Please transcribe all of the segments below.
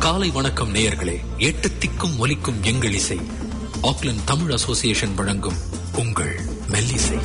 காலை வணக்கம் நேயர்களே எட்டு திக்கும் ஒலிக்கும் எங்கள் இசை ஆக்லண்ட் தமிழ் அசோசியேஷன் வழங்கும் உங்கள் மெல்லிசை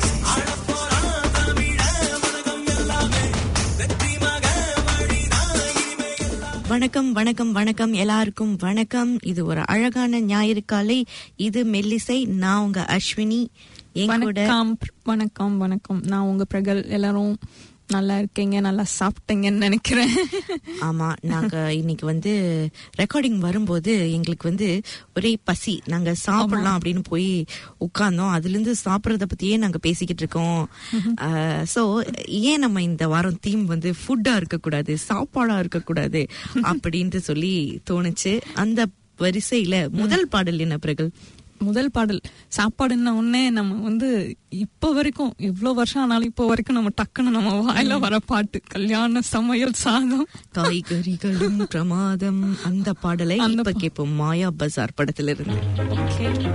வணக்கம் வணக்கம் வணக்கம் எல்லாருக்கும் வணக்கம் இது ஒரு அழகான ஞாயிறு காலை இது மெல்லிசை நான் உங்க அஸ்வினி என் கூட வணக்கம் வணக்கம் வணக்கம் நான் உங்க பிரகல் எல்லாரும் நல்லா இருக்கீங்க நல்லா சாப்பிட்டீங்கன்னு நினைக்கிறேன் ஆமா நாங்க இன்னைக்கு வந்து ரெக்கார்டிங் வரும்போது எங்களுக்கு வந்து ஒரே பசி நாங்க சாப்பிடலாம் அப்படின்னு போய் உட்கார்ந்தோம் அதுல இருந்து சாப்பிடறத பத்தியே நாங்க பேசிக்கிட்டு இருக்கோம் சோ ஏன் நம்ம இந்த வாரம் தீம் வந்து ஃபுட்டா இருக்க கூடாது சாப்பாடா இருக்க கூடாது அப்படின்ட்டு சொல்லி தோணுச்சு அந்த வரிசையில முதல் பாடல் என்ன பிரகல் முதல் பாடல் சாப்பாடுன்ன உடனே நம்ம வந்து இப்ப வரைக்கும் எவ்வளவு வருஷம் ஆனாலும் இப்போ வரைக்கும் நம்ம டக்குன்னு நம்ம வாயில வர பாட்டு கல்யாண சமையல் சாதம் காய்கறிகளும் பிரமாதம் அந்த பாடலை அந்த இப்ப கேட்போம் மாயா பஜார் படத்துல இருந்து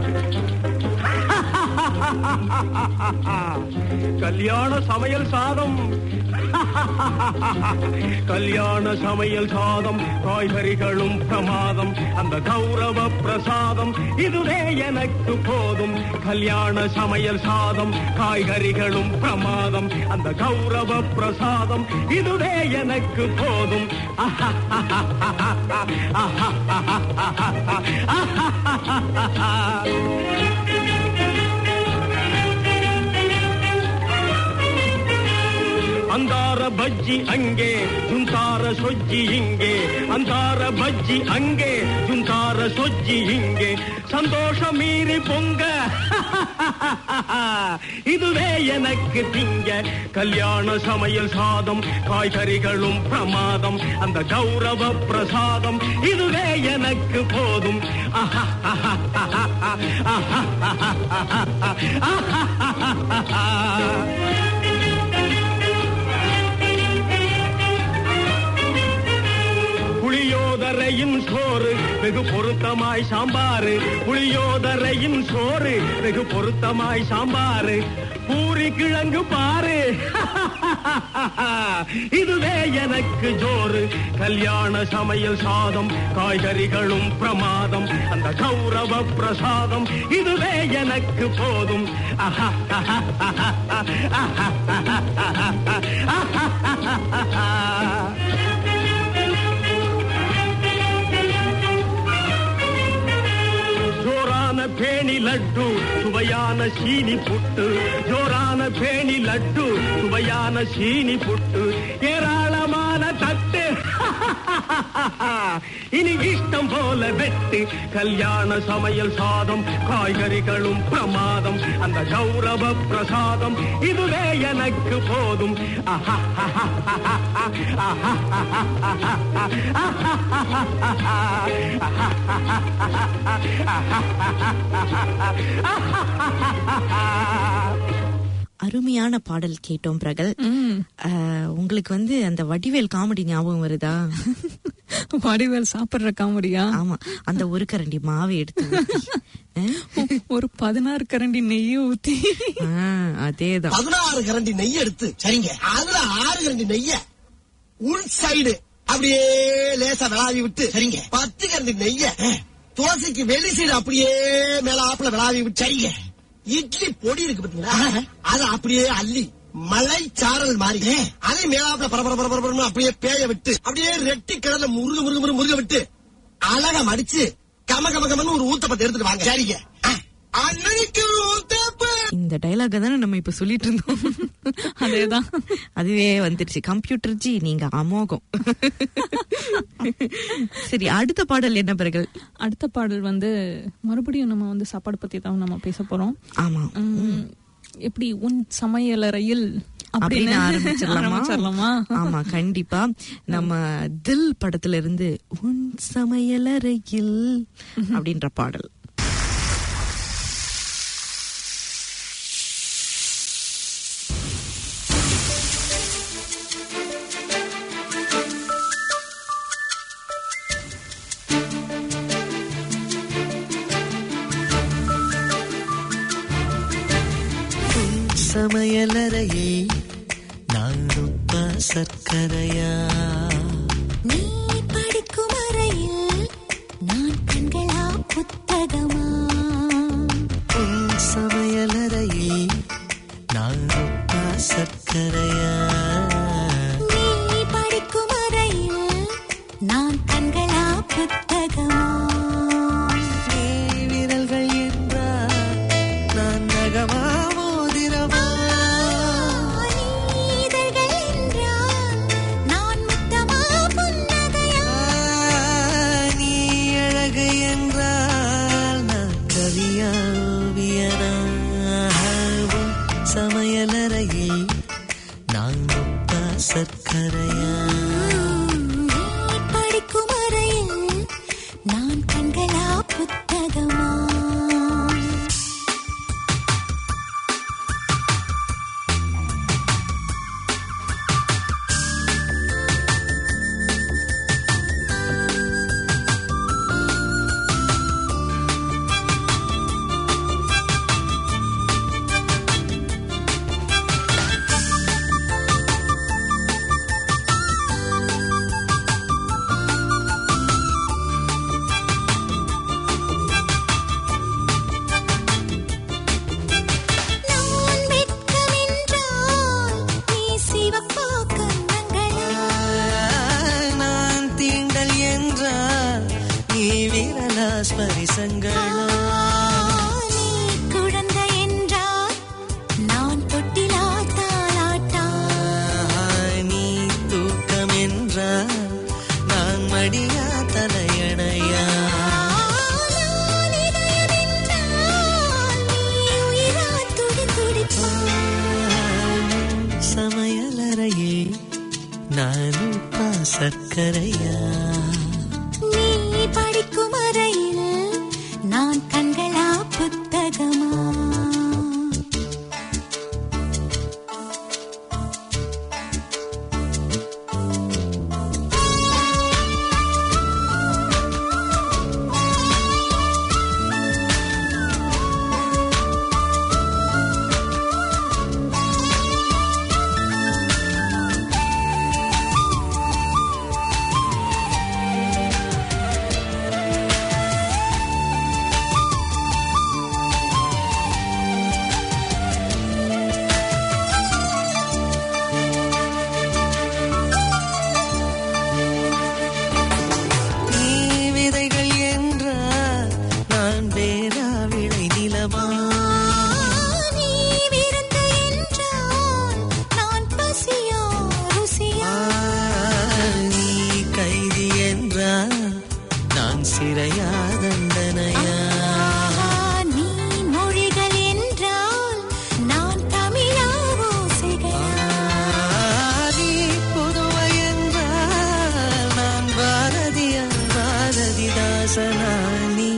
கல்யாண சமையல் சாதம் கல்யாண சமையல் சாதம் காய்கறிகளும் பிரமாதம் அந்த கௌரவ பிரசாதம் இதுவே எனக்கு போதும் கல்யாண சமையல் சாதம் காய்கறிகளும் பிரமாதம் அந்த கௌரவ பிரசாதம் இதுவே எனக்கு போதும் அந்தார பஜ்ஜி அங்கே ஜுந்தார சொஜ்ஜி இங்கே அந்தார பஜ்ஜி அங்கே ஜுந்தார சொஜ்ஜி இங்கே சந்தோஷம் மீறி பொங்க இதுவே எனக்கு திங்க கல்யாண சமையல் சாதம் காய்கறிகளும் பிரமாதம் அந்த கௌரவ பிரசாதம் இதுவே எனக்கு போதும் புளியோதரையின் சோறு வெகு பொருத்தமாய் சாம்பாரு புளியோதரையின் சோறு வெகு பொருத்தமாய் சாம்பாரு பூரி கிழங்கு பாரு இதுவே எனக்கு ஜோறு கல்யாண சமையல் சாதம் காய்கறிகளும் பிரமாதம் அந்த கௌரவ பிரசாதம் இதுவே எனக்கு போதும் ஜோரான பேணி லட்டு சுவையான சீனி புட்டு ஜோரான பேணி லட்டு சுவையான சீனி புட்டு ஏராளமான தட்டு இனி இஷ்டம் போல வெட்டு கல்யாண சமையல் சாதம் காய்கறிகளும் பிரமாதம் அந்த கௌரவ பிரசாதம் இதுவே எனக்கு போதும் அருமையான பாடல் கேட்டோம் பிரகல் ம். அஹ், உங்களுக்கு வந்து அந்த வடிவேல் காமெடி ஞாபகம் வருதா வடிவேல் சாப்பிடுற காமெடியா ஆமா அந்த ஒரு கரண்டி மாவை எடுத்து ஊத்தி. அஹ், ஒரு பதினாறு கரண்டி நெய் ஊத்தி ஆஹ், அதேதான் பதினாறு கரண்டி நெய் எடுத்து சரிங்க அதுல ஆறு கரண்டி நெய்ய உள் சைடு அப்படியே லேசா விளாவி விட்டு சரிங்க பத்து கரண்டி நெய்ய தோசைக்கு வெளி சைடு அப்படியே மேல ஆப்புல விளாவி விட்டு சரிங்க இட்லி பொடி இருக்கு பாத்தீங்களா அதை அப்படியே அள்ளி மலை சாரல் மாதிரி அதை மேலாப்புல பரபர பரபரன்னு அப்படியே பேய விட்டு அப்படியே ரெட்டி கிடல முருக முருக முருக முருக விட்டு அழகா மடிச்சு கம கம கமன்னு ஒரு ஊத்தப்பத்தை எடுத்துட்டு வாங்க சரிங்க அன்னைக்கு ஊத்தப்ப இந்த டைலாக தானே நம்ம இப்ப சொல்லிட்டு இருந்தோம் அதேதான் அதுவே வந்துருச்சு கம்ப்யூட்டர் ஜி நீங்க அமோகம் சரி அடுத்த பாடல் என்ன பிரகல் அடுத்த பாடல் வந்து மறுபடியும் நம்ம வந்து சாப்பாடு பத்தி தான் நம்ம பேச போறோம் ஆமா உம், எப்படி உன் சமையலறையில் அப்படின்னு ஆரம்பிச்சிடலாமா ஆரம்பிச்சிடலாமா ஆமா கண்டிப்பா நம்ம தில் படத்துல இருந்து உன் சமையலறையில் அப்படின்ற பாடல் சமையலறையே நான் உப்பா சர்க்கரையா நீ படிக்கும் அறையில் சர்க்கரையா நீ படிக்கும் அறையில் நான் கண்களா புத்தகமா நீ விரல்கள் என்றால் நான் நகமா மோதிரமா நீ இதழ்கள் என்றால் நான் முத்தமா புன்னகையா நீ அழகு என்றால் நான் கவியா ஓவியனா உன் சமையலறையில் நான் உப்பா சர்க்கரையா நீ படிக்கும் அறையில் நான் கண்களா புத்தகமா நான் வெட்கமென்றால் நீ சிவப்பா கன்னங்களா நான் தீண்டல் என்றால் நீ விரலா ஸ்பரிசங்களா நீ குழந்தை என்றால் நான் தொட்டிலா தாலாட்டா நீ தூக்கம் என்றால் நான் மடியா தலையணையா நான் இதயம் என்றால் நீ உயிரா துடி துடிப்பா சமையலறையில் நான் உப்பா சர்க்கரையா நீ படிக்கும் அறையில் நான் கண்களா புத்தகமா நீ விதைகள் என்றால் நான் வேறா விளை நிலமா நீ விருந்து என்றால் நான் பசியா ருசியா நீ கைதி என்றால் நான் சிறையா தண்டனையா நீ மொழிகள் என்றால் நான் தமிழா ஓசைகளா நீ புதுவை என்றால் நான் பாரதியா பாரதிதாசனா நீ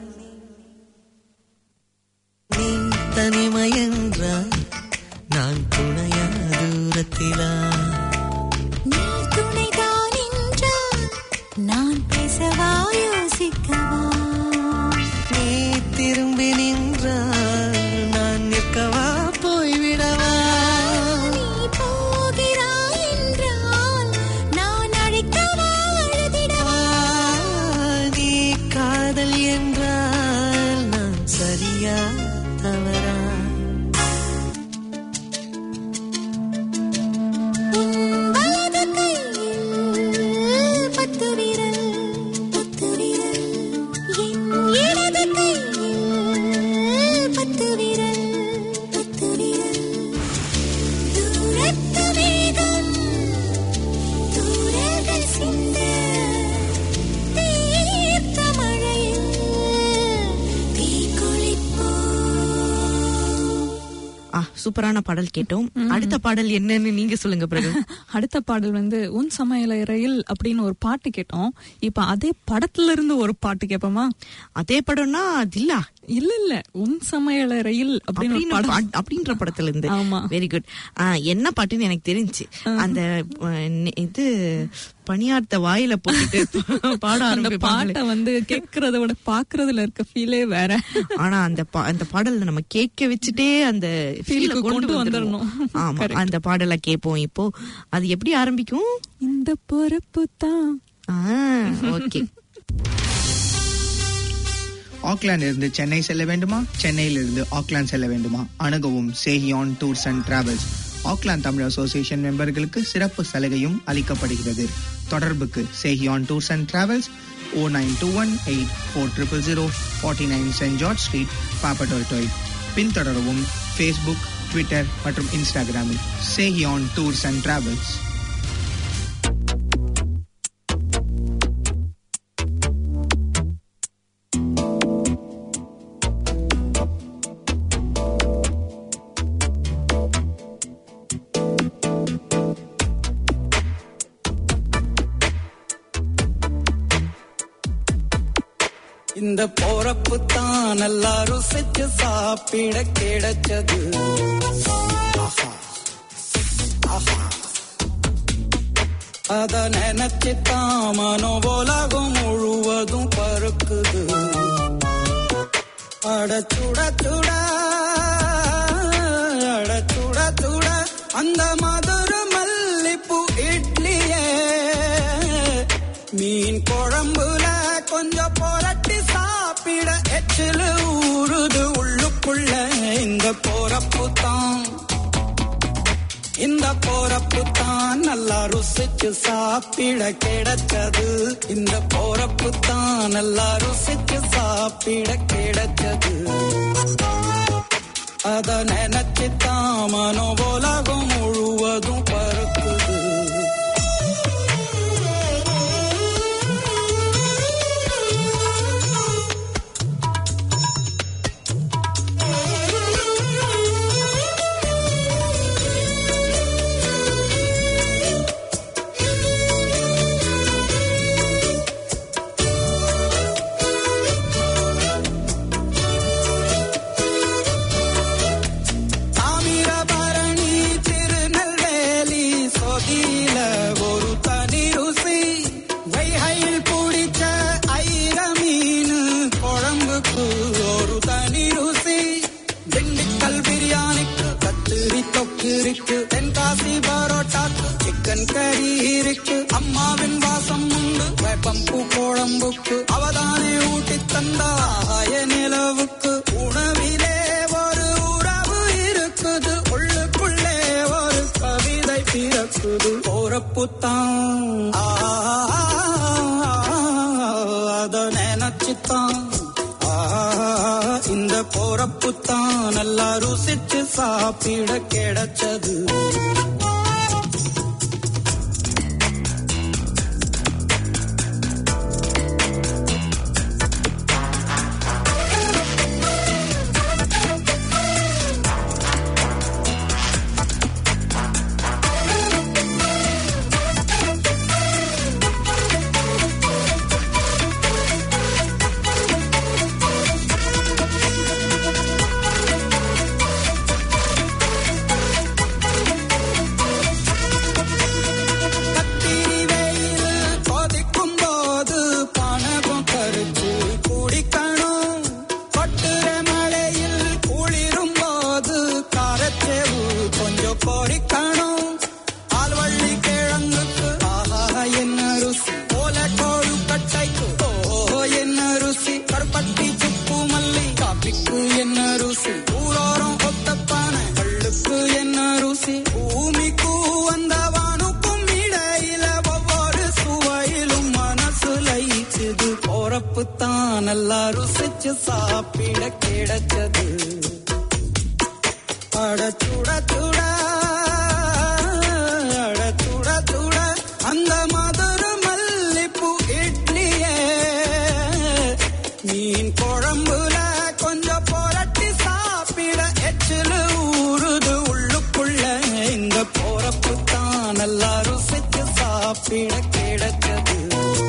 நீ தனிமை என்றால் நான் துணையா தூரத்திலா நீ துணைதான் என்றால் நான் பேசவா யோசிக்கவா நீ திரும்பி நின்றால் நான் நிற்கவா போய்விடவா நீ போகிறாய் என்றால் நான் அழைக்கவா அழுதிடவா நீ காதல் என்றால் நான் சரியா தவறா வலது கையில் பத்து விரல் பத்து விரல் என் இடது கையில் பத்து விரல் பத்து விரல் தூரத்து மேகம் தூரங்கள் சிந்த தீர்த்த மழையில் தீக்குளிப்போம் ஆ சூப்பரான பாடல் கேட்டோம் அடுத்த பாடல் என்னன்னு நீங்க சொல்லுங்க பிரகு அடுத்த பாடல் வந்து உன் சமையலறையில் அப்படின்னு ஒரு பாட்டு கேட்டோம் இப்ப அதே படத்துல இருந்து ஒரு பாட்டு கேட்போமா அதே படம்னா தில்லா இல்ல இல்ல உன் சமையலறையில் அப்படின்னு ஒரு அப்படின்னு படம் பா- அப்படின்ற படத்துல இருந்து ஆமா. வெரி குட் என்ன பாட்டுன்னு எனக்கு தெரிஞ்சு அந்த அஹ், நெ- இது பணியார்த்த வாயில போட்டுட்டு பாட அந்த ஆரம்பிப்பாங்களே. பாட்டை வந்து கேக்குறத விட பாக்குறதுல இருக்க ஃபீலே வேற ஆனா அந்த பா- அந்த பாடல்ல நம்ம கேட்க வச்சுட்டே அந்த Feel feel-அ க்கு கொண்டு கொண்டு வந்துடணும் வந்துடணும். ஆமா Correct. அந்த பாடலை கேட்போம் இப்போ அது எப்படி ஆரம்பிக்கும் இந்த பொறுப்பு தான் ஓகே ஆக்லாந்து இருந்து சென்னை செல்ல வேண்டுமா சென்னையிலிருந்து ஆக்லாந்து செல்ல வேண்டுமா அணுகவும் சேஹியான் tours and travels Auckland Tamil association மெம்பர்களுக்கு சிறப்பு சலுகையும் அளிக்கப்படுகிறது தொடர்புக்கு சேஹியான் tours and travels O nine two one eight four triple zero forty nine Saint George Street Papatoetoe பின்தொடரவும் ஃபேஸ்புக் ட்விட்டர் மற்றும் இன்ஸ்டாகிராமில் சேஹியான் டூர்ஸ் அண்ட் டிராவல்ஸ் இந்த போறப்பு தான் நல்லா ருசிச்சு சாப்பிட கிடைச்சது ஆஹா. ஆஹா. அத நினைச்சு தான் மனோ உலகம் முழுவதும் பருக்குது அட சுட சுட அட சுட சுட அந்த மதுர மல்லிப்பூ இட்லியே மீன் குழம்புல கொஞ்சம் புரட்டி சாப்பிட எச்சில ஊறுது உள்ளுக்குள்ள இந்த போறப்பு தான் இந்த போறப்பு தான் நல்லா ருசிச்சு சாப்பிட கிடைச்சது இந்த போறப்பு தான் நல்லா ருசிச்சு சாப்பிட கிடைச்சது அத நினைச்சு தான் மனோ உலகம் முழுவதும் பருக்குது தாமிரபரணி திருநெல்வேலி சொதியில ஒரு தனி ருசி வைகையில் பிடிச்ச ஐர மீன் குழம்புக்கு ஒரு தனி ருசி திண்டுக்கல் பிரியாணிக்கு கத்திரி தொக்கு இருக்கு தென்காசி பரோட்டாக்கு சிக்கன் கறி இருக்கு அம்மாவின் வாசம் உண்டு வேப்பம்பூ குழம்புக்கு அவதானே ஊட்டி தந்தாய நிலவுக்கு உணவிலே ஒரு உறவு இருக்குது உள்ளுக்குள்ளே ஒரு கவிதை பிறக்குது போறப்புத்தான் அத நினைச்சுத்தான் ஆ, இந்த போறப்புத்தான் நல்லா ருசிச்சு சாப்பிட கிடைச்சது கத்திரி வெயில் கொதிக்கும் போது பணகம் கரிச்சு குடிக்கணும் கொட்டுற மழையில் குளிரும் போது காரச்சேவு கொஞ்சம் பொறிக்கணும் ஆல்வள்ளி கிழங்குக்கு ஆஹா என்ன ருசி போல கோழு கட்டைக்கு ஓ என்ன ருசி கருப்பட்டி சுப்பு மல்லி காப்பிக்கு என்ன ருசி ஊரோரம் ஒத்தப்பானை கள்ளுக்கு என்ன ருசி பூமிக்கு வந்தவானுக்கும் இடையில ஒவ்வொரு சுவையிலும் மனசு லயிச்சுது போறப்பு தான் நல்லா ருசிச்சு சாப்பிட கிடைச்சது அட சுட சுட அட சுட சுட அந்த மதுர மல்லிப்பூ இட்லியே மீன் குழம்புல கொஞ்சம் புரட்டி சாப்பிட எச்சில ஊறுது உள்ளுக்குள்ள இந்த போறப்பு தான் நல்லா ருசிச்சு சாப்பிட கிடைச்சது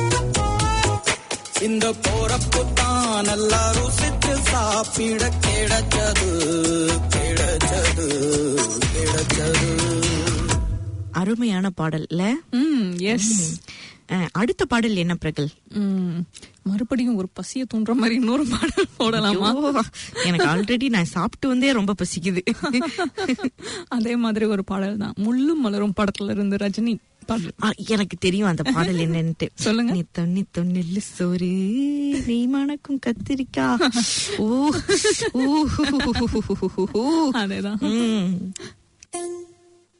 இந்த போறப்பு தான் நல்லா ருசிச்சு சாப்பிட கிடைச்சது கிடைச்சது கிடைச்சது அருமையான பாடல் இல்ல ம் எஸ் அஹ், அடுத்த பாடல் என்ன பிரகல் மறுபடியும் ஒரு பசிய தூண்டுற மாதிரி இன்னொரு பாடல் போடலாமா ஐயோ, எனக்கு ஆல்ரெடி நான் சாப்பிட்டு வந்தே ரொம்ப பசிக்குது அதே மாதிரி ஒரு பாடல் தான் முள்ளும் மலரும் படத்துல இருந்து ரஜினி பாடல் ஆ, எனக்கு தெரியும் அந்த பாடல் என்னன்ட்டு சொல்லுங்க. நீ தொன்னி தொன்னில் சோறு நீ மணக்கும் கத்திரிக்கா ஓ ஊ, ஊ, அதேதான் ம்.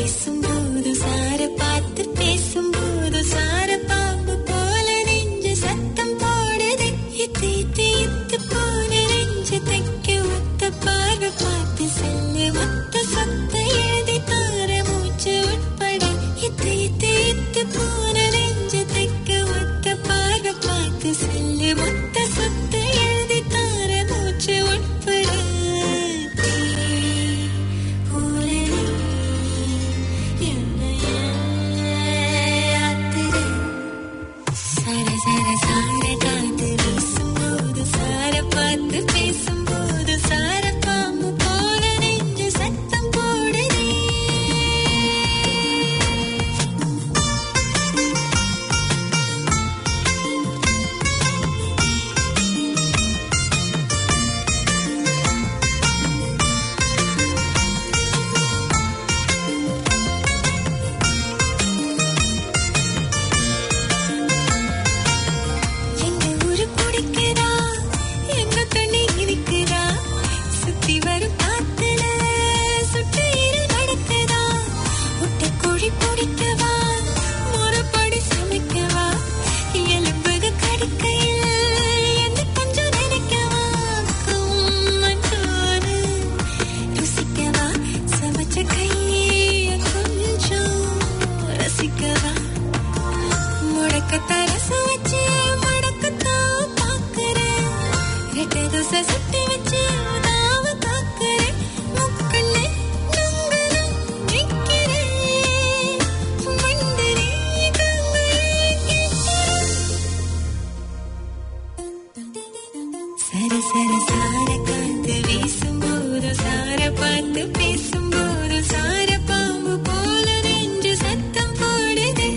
வீசும்போது சார பார்த்து பேசும்போது சார பாம்பு போல நெஞ்சு சத்தம் போடுது இத்து இத்து இத்து போன நெஞ்சு தைக்க ஒத்த பார்வை பார்த்து செல்லு மொத்த சொத்த எழுதி தார மூச்சு உட்பட இத்து இத்து இத்து போன நெஞ்சு தைக்க ஒத்த பார்வை பார்த்து செல்லு மொத்த சொத்த எழுதி தார மூச்சு உட்பட போல சர சர சார காத்து வீசும்போது சார பார்த்து பேசும்போது சார பாம்பு போல நெஞ்சு சத்தம் போடுதே எங்க ஊரு பிடிக்குதா எங்க கண்ணி இருக்குதா சுத்தி வரும் காத்துல சுட்டு இரு நடக்குதா முட்டை கோழி பிடிக்கவா முறைப்படி சமைக்கவா எலும்புக கடிக்கையில் என்ன கொஞ்சம் நினைக்கவா கம்மஞ்சோறு ருசிக்கவா சமைச்ச கையை கொஞ்சம் ரசிக்கவா முடக்கத்தான் ரசம் வச்சு முடக்கத்தான் பார்க்கிறேன். ரெட்டை தோசை சுட்டு வச்சு நாவ தாக்குறேன். முக்கல்ல நுங்கலும் நிக்கிறேன். மண்டரே கங்கையே கேட்கிறேன். சர சர சார காத்து வீசும்போது சார பார்த்து பேசும்போது சார பாம்பு போல நெஞ்சு சத்தம் போடுது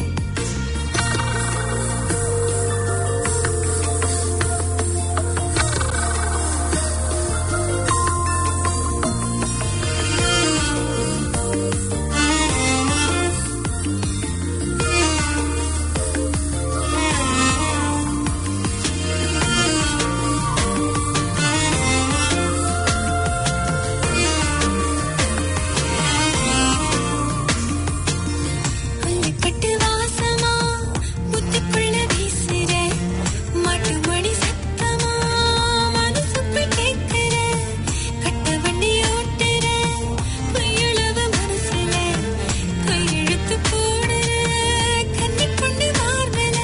பட்டு வாசமா முத்துக்குள்ள வீசுற மாட்டு மணி சத்தமா மனசுக்குள் கேட்கிற கட்ட வண்டி ஓட்டுற பொய்யுளவு மனசுல கையெழுத்து போடுற கண்ணி கொண்டு மார்பல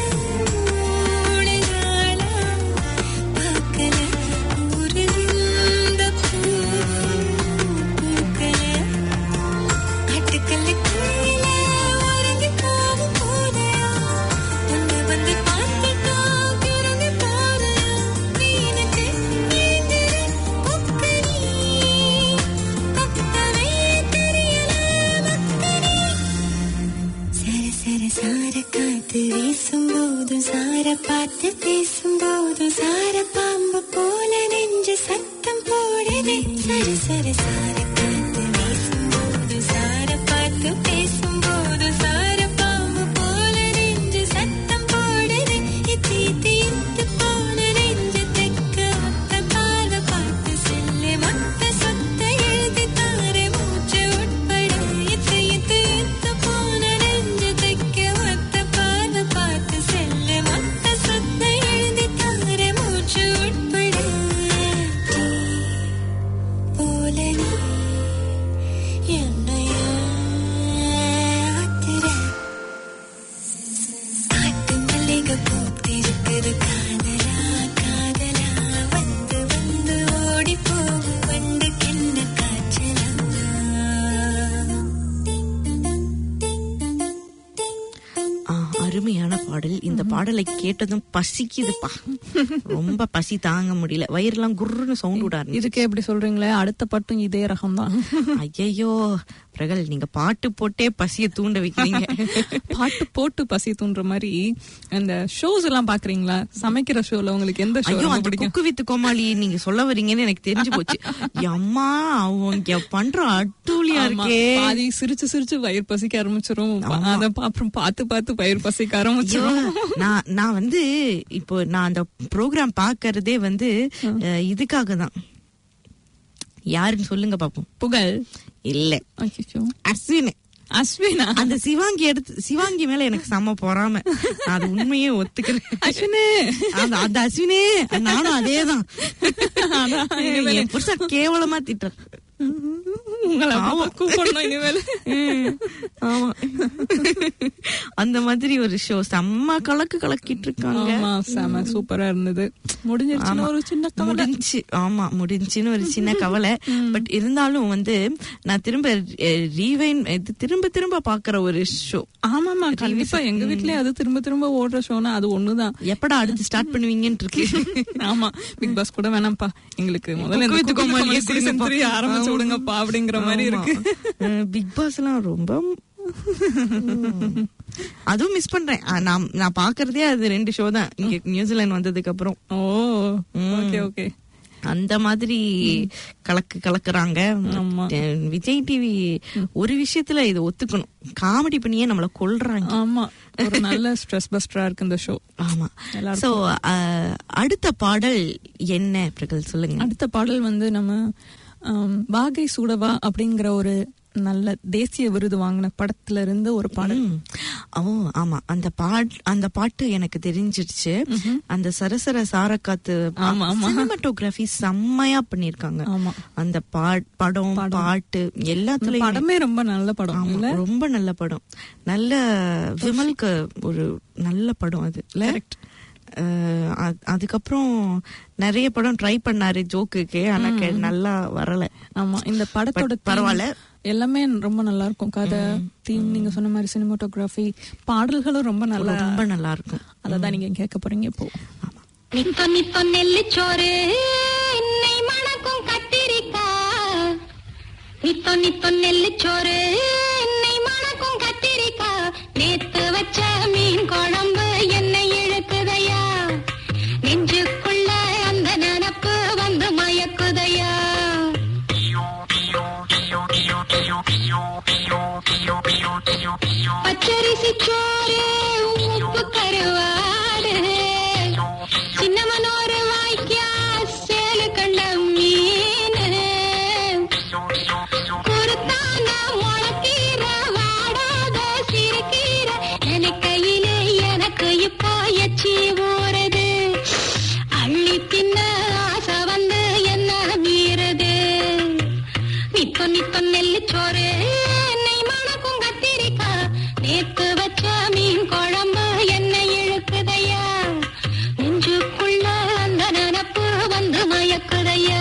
ஊழலால பார்க்கல ஒரு இந்த பூ பூக்கல ஆட்டுக்கல்லு கீழ உறங்கி போகும் போதையா ஒன்று வந்து பார்த்துட்டா பிறந்து பாறையா மீனுக்கு நீந்திர கொக்கரி கொக்கவே தெரியல மக்கரி சர சர சார காத்து வீசும்போது சார பார்த்து பேசும்போது சார பாம்பு போல நெஞ்சு சத்தம் போடுதே சர சர சார காத்து வீசும்போது சார பார்த்து பேசும்போது சார பாம்பு போல நெஞ்சு சத்தம் போடுதே இத்தி இத்தி இத்து போன நெஞ்சு தெக்க ஒத்த பார்வை பார்த்து செல்லு மொத்த சொத்த எழுதி தார மூச்சு உட்பட இத்து இத்து இத்து போன நெஞ்சு தெக்க ஒத்த பார்வை பார்த்து செல்லு மொத்த சொத்த எழுதி தார மூச்சு உட்பட போல நீ என்னையா ஆத்திர காட்டு மல்லிகை பூத்திருக்குது காதலா காதலா வந்து வந்து ஓடி போகும் வண்டு கிண்ண ஆ, அருமையான பாடல் இந்த பாடலை கேட்டதும் பசிக்குதுப்பா ரொம்ப பசி தாங்க முடியல வயிறெல்லாம் குர்ருன்னு சவுண்ட் விட ஆரம்பிச்சு இதுக்கே எப்படி சொல்றீங்களே அடுத்த பட்டும் இதே ரகம் தான் ஐயையோ பிரகல் நீங்க பாட்டு போட்டே பசிய தூண்ட வைக்கிறீங்க பாட்டு போட்டு பசி தூண்டுற மாதிரி அந்த ஷோஸ் எல்லாம் பாக்குறீங்களா சமைக்கிற ஷோல உங்களுக்கு எந்த ஷோ ஐயோ ரொம்ப அந்த பிடிக்கும் குக்கு வித்து கோமாளி நீங்க சொல்ல வரீங்கன்னு எனக்கு தெரிஞ்சு போச்சு அம்மா அவங்க பண்ற அட்டூழியா ஆமா, இருக்கே பாதி சிரிச்சு சிரிச்சு வயிறு பசிக்க ஆரம்பிச்சிரும் அத அப்புறம் பார்த்து பார்த்து வயிறு பசிக்க ஐயோ, ஆரம்பிச்சிரும் நான் நான் வந்து இப்போ நான் அந்த ப்ரோக்ராம் பாக்குறதே வந்து அஹ், இதுக்காக தான் யாருன்னு சொல்லுங்க பாப்போம் புகழ் இல்ல அச்சச்சோ. அஸ்வின் அஸ்வினா அந்த சிவாங்கி எடுத்து சிவாங்கி மேல எனக்கு செம்ம பொறாம நான் அது உண்மையே ஒத்துக்கிறேன் அஸ்வினே அந்த அந்த அஸ்வினே நானும் அதேதான் அதான், இனிமேல் என் புருஷன் கேவலமா திட்டுற உங்களை பாவம். கூப்பிடணும் இனிமேல் ஆமா அந்த மாதிரி ஒரு ஷோ செம்ம கலக்கு கலக்கிட்டு இருக்காங்க ஆமா செம சூப்பரா இருந்தது முடிஞ்சிருச்சுன்னு ஆமா. ஒரு சின்ன கவலை முடிஞ்சுச்சு ஆமா முடிஞ்சுன்னு ஒரு சின்ன கவலை பட் இருந்தாலும் வந்து நான் திரும்ப ரீவைன் இது திரும்ப திரும்ப பாக்குற ஒரு ஷோ ஆமாமா கண்டிப்பா எங்க வீட்லயே அது திரும்ப திரும்ப ஓடுற ஷோனா அது ஒண்ணுதான் எப்படா அடுத்து ஸ்டார்ட் பண்ணுவீங்கன்னு இருக்கு ஆமா பிக் பாஸ் கூட வேணாம்ப்பா எங்களுக்கு முதல்ல இந்த குக்கு வித்து குக்கு கோமாளியே வித்து season கொடுங்கப்பா. three ஆரம்பிச்சு விடுங்கப்பா அப்படிங்கிற மாதிரி இருக்கு பிக் பாஸ் எல்லாம் ரொம்ப உம். அதுவும் மிஸ் பண்றேன் ஆ, நான் நான் பாக்குறதே அது ரெண்டு ஷோ தான் இங்க நியூசிலாந்து வந்ததுக்கு அப்புறம் ஓ ஓகே ஓகே அந்த மாதிரி கலக்கு கலக்குறாங்க ஆமா. அஹ் விஜய் டிவி ஒரு விஷயத்துல இதை ஒத்துக்கணும் காமெடி பண்ணியே நம்மள கொல்றாங்க ஆமா ஒரு நல்ல ஸ்ட்ரெஸ் பஸ்டரா இருக்கு இந்த ஷோ ஆமா எல்லாருக்கும். சோ அடுத்த பாடல் என்ன பிரகல் சொல்லுங்க அடுத்த பாடல் வந்து நம்ம ஆம், வாகை சூடவா அப்படிங்கிற ஒரு நல்ல தேசிய விருது வாங்கின படத்துல இருந்து ஒரு பாடல் ம். ஓ ஆமா அந்த பாட் அந்த பாட்டு எனக்கு தெரிஞ்சிருச்சு அந்த சரசர சாரக்காத்து ஆமா, ஆமா. சினிமாட்டோகிராஃபி செம்மையா பண்ணிருக்காங்க ஆமா அந்த பாட் படம் பாட்டு இந்த எல்லாத்துலயும் படமே ரொம்ப நல்ல படம் ஆமா, இல்ல ரொம்ப நல்ல படம் நல்ல விமலுக்கு ஒரு நல்ல படம் அது இல்ல Correct. அஹ் அ- அதுக்கப்புறம் நிறைய படம் ட்ரை பண்ணாரு ஜோக்குக்கு ஆனா கே- நல்லா வரல ஆமா இந்த படத்தோட But பரவாயில்ல. theme எல்லாமே ரொம்ப நல்லா இருக்கும் கதை தீம் நீங்க சொன்ன மாதிரி சினிமாட்டோகிராஃபி பாடல்களும் ரொம்ப நல்லா ரொம்ப நல்லா இருக்கும் அததான் நீங்க கேட்க போறீங்க இப்போ நித்தோ நித்தோ நெல்லிச்சோறு என்னை மணக்கும் கத்திரிக்காய் நித்தோ நித்தோ நெல்லிச்சோறு என்னை மணக்கும் கத்திரிக்காய் நேத்து வச்ச மீன் குழம்பு என்னை இழுக்குதையா நெஞ்சுக்குள்ள அந்த நினப்பு வந்து மயக்குதையா பச்சரிசி சோறு உப்பு கருவாடு சின்னமனோரு வாய்க்கா சேலு கண்ட மீன் குருத்தான முளக்கீர வாடாத சிறுகீர எனக்கையிலே எனக்கு இப்போ எச்சி ஊறுது அள்ளி தின்ன ஆசை வந்து என்ன மீறுது நிப்ப நிப்ப நெல்லு சோறு என்னை மணக்கும் கத்திரிக்கா நேத்து வச்ச மீன் குழம்பு என்னை இழுக்குதையா நெஞ்சுக்குள்ள அந்த நினப்பு வந்து மயக்குதையா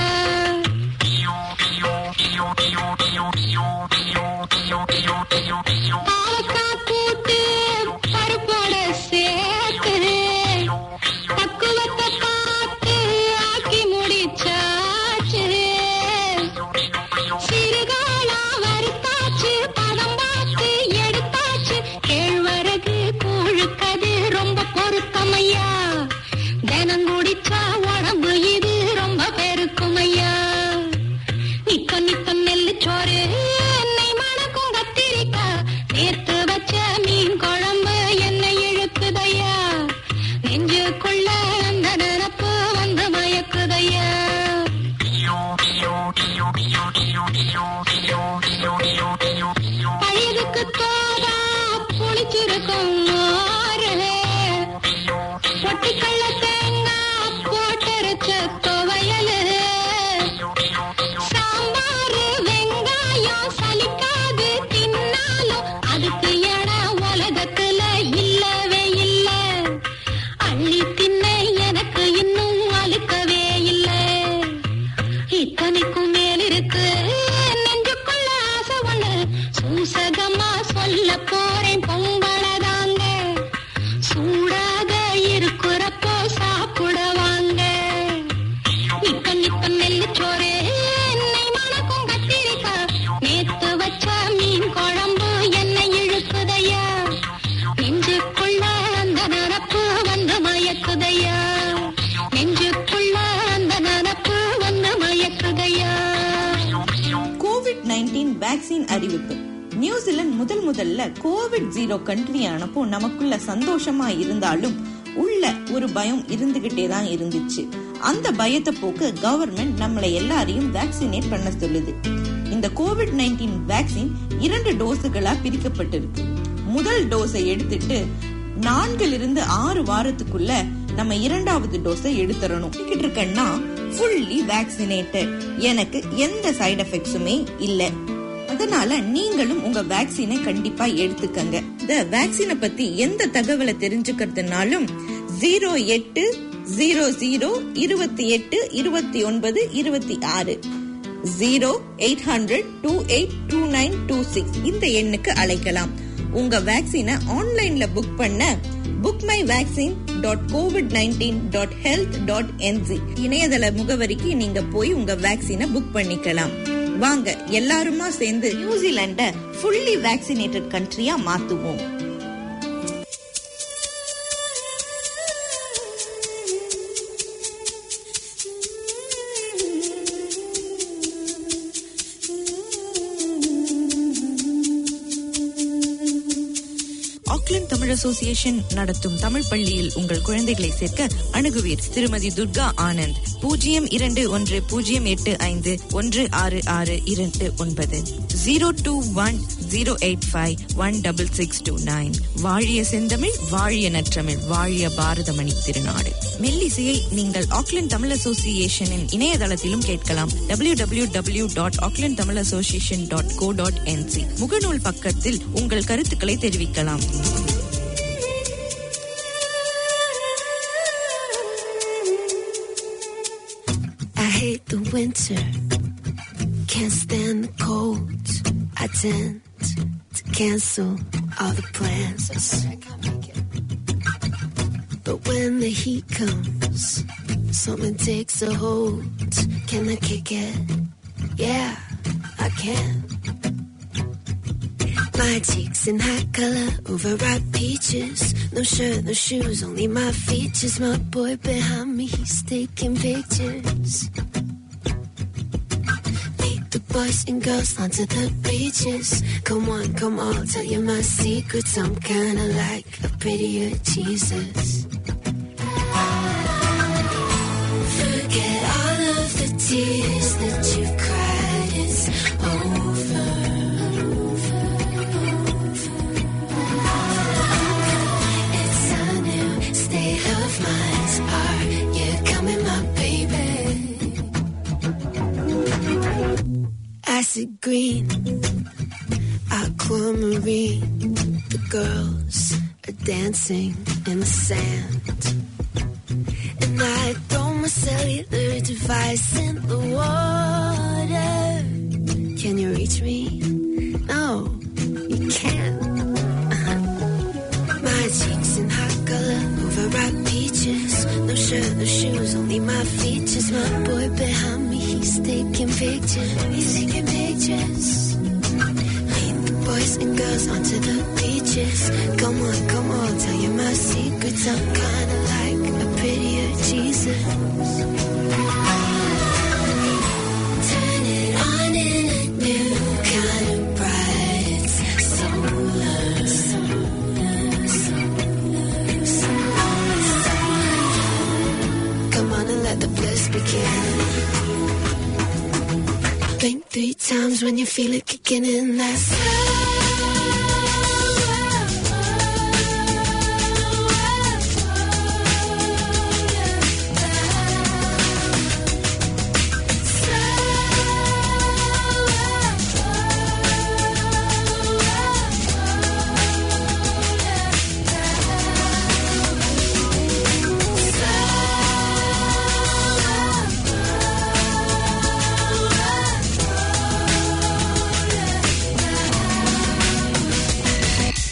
பாவக்காய் கூட்டு பருப்போட சேர்த்து பக்குவத்தை பார்த்து ஆக்கி முடிச்சாச்சு சிறுகாலா வறுத்தாச்சு பதம் பார்த்து எடுத்தாச்சு கேழ்வரகு கூழுக்கது ரொம்ப பொருத்தமையா தினம் குடிச்சா உடம்பு இது ரொம்ப பெருக்குமையா நிக்க நிக்க நெல்லு சோறு என்னை மணக்கும் கத்திரிக்கா நேத்து வச்ச மீன் குழம்பு என்னை இழுக்குதையா நெஞ்சுக்குள்ள அந்த நினப்பு வந்து மயக்குதையா பழையதுக்கு தோதா புளிச்சிருக்கும் மோரு பொட்டுக்கல்ல தேங்காய் போட்டரைச்ச துவையலு சாம்பாரு வெங்காயம் சலிக்காது தின்னாலும் அதுக்கு இடம் உலகத்துல இல்லவே இல்ல அள்ளி தின்ன எனக்கு இன்னும் அழுக்கவே இல்ல இத்தனைக்கும் மேல் இருக்கு நெஞ்சுக்குள்ள ஆசை ஒண்ணு சூசகமா சொல்ல போறேன் பொங்கலதாங்க சூடாக இருக்கிறப்போ சாப்பிட வாங்க நிக்க நிக்க நெல்லு சோறு என்னை மணக்கும் கத்திரிக்கா நேத்து வச்ச மீன் குழம்பு என்னை இழுக்குதையா நெஞ்சுக்குள்ள அந்த நினப்பு வந்து மயக்குதையா நெஞ்சுக்குள்ள அந்த நினப்பு வந்து மயக்குதையா கோவிட் நைன்டீன் வேக்சின் அறிவிப்பு நியூசிலாந்து முதல் முதல்ல கோவிட் ஜீரோ கண்ட்ரி ஆனப்போ நமக்குள்ள சந்தோஷமா இருந்தாலும் உள்ள ஒரு பயம் இருந்துகிட்டே தான் இருந்துச்சு அந்த பயத்தை போக்க கவர்மெண்ட் நம்மளை எல்லாரையும் வேக்சினேட் பண்ண சொல்லுது இந்த கோவிட் நைன்டீன் வேக்சின் இரண்டு டோஸுகளா பிரிக்கப்பட்டிருக்கு முதல் டோஸை எடுத்துட்டு நான்குல இருந்து ஆறு வாரத்துக்குள்ள நம்ம இரண்டாவது டோஸை எடுத்துறணும் எடுத்துக்கிட்டு இருக்கேன்னா ஃபுல்லி வேக்சினேட்டட் எனக்கு எந்த சைடு எஃபெக்ட்ஸுமே இல்ல அதனால நீங்களும் உங்க வேக்சினை கண்டிப்பா எடுத்துக்கங்க இந்த வேக்சினை பத்தி எந்த தகவலை தெரிஞ்சுக்கிறதுனாலும் ஜீரோ எட்டு ஜீரோ ஜீரோ இருபத்தி எட்டு இருபத்தி ஒன்பது இருபத்தி ஆறு zero eight hundred two eight two nine two six இந்த எண்ணுக்கு அழைக்கலாம் உங்க வேக்சினை ஆன்லைன்ல புக் பண்ண book my vaccine dot COVID nineteen dot health dot NZ இணையதள முகவரிக்கு நீங்க போய் உங்க வேக்சினை புக் பண்ணிக்கலாம் வாங்க எல்லாருமா சேர்ந்து நியூசிலாண்ட ஃபுல்லி வேக்சினேட்டட் கண்ட்ரியா மாத்துவோம் ஆக்லாந்து தமிழ் அசோசியேஷன் நடத்தும் தமிழ் பள்ளியில் உங்கள் குழந்தைகளை சேர்க்க அணுகுவீர் திருமதி துர்கா ஆனந்த் பூஜ்ஜியம் இரண்டு ஒன்று பூஜ்ஜியம் எட்டு ஐந்து ஒன்று ஆறு ஆறு இரண்டு ஒன்பது zero two one zero eight five one double six two nine வாழிய செந்தமிழ் வாழிய நற்றமிழ் வாழிய பாரதமணி திருநாடு மெல்லிசையை நீங்கள் ஆக்லாந்து தமிழ் அசோசியேஷனின் இணையதளத்திலும் கேட்கலாம் W W W dot Auckland Tamil association dot co dot NZ முகநூல் பக்கத்தில் உங்கள் கருத்துக்களை தெரிவிக்கலாம் I hate the winter, can't stand the cold. I tend to cancel all the plans. I swear I can't make it. But when the heat comes, something takes a hold. Can I kick it? Yeah, I can. My cheeks in hot color, overripe peaches. No shirt, no shoes, only my features. My boy behind me, he's taking pictures. Meet the boys and girls onto the beaches. Come on, come on, I'll tell you my secrets. I'm kinda like a prettier Jesus. Forget all of the tears that you cried. It's over. It's a new state of mind. Are you coming, my baby? Acid green, aquamarine. The girls are dancing in the sand. And I throw my cellular device in the water. Can you reach me? No, you can't. My cheeks in hot color, overripe peaches. No shirt, no shoes, only my features. My boy behind me, he's taking pictures. He's taking pictures. Meet the boys and girls onto the beaches. Come on, come on, tell you my secrets. I'm kinda like a prettier Jesus. Turn it on in a new kind of bright. It's solar, Come on and let the bliss begin. Blink three times when you feel it kicking in. That's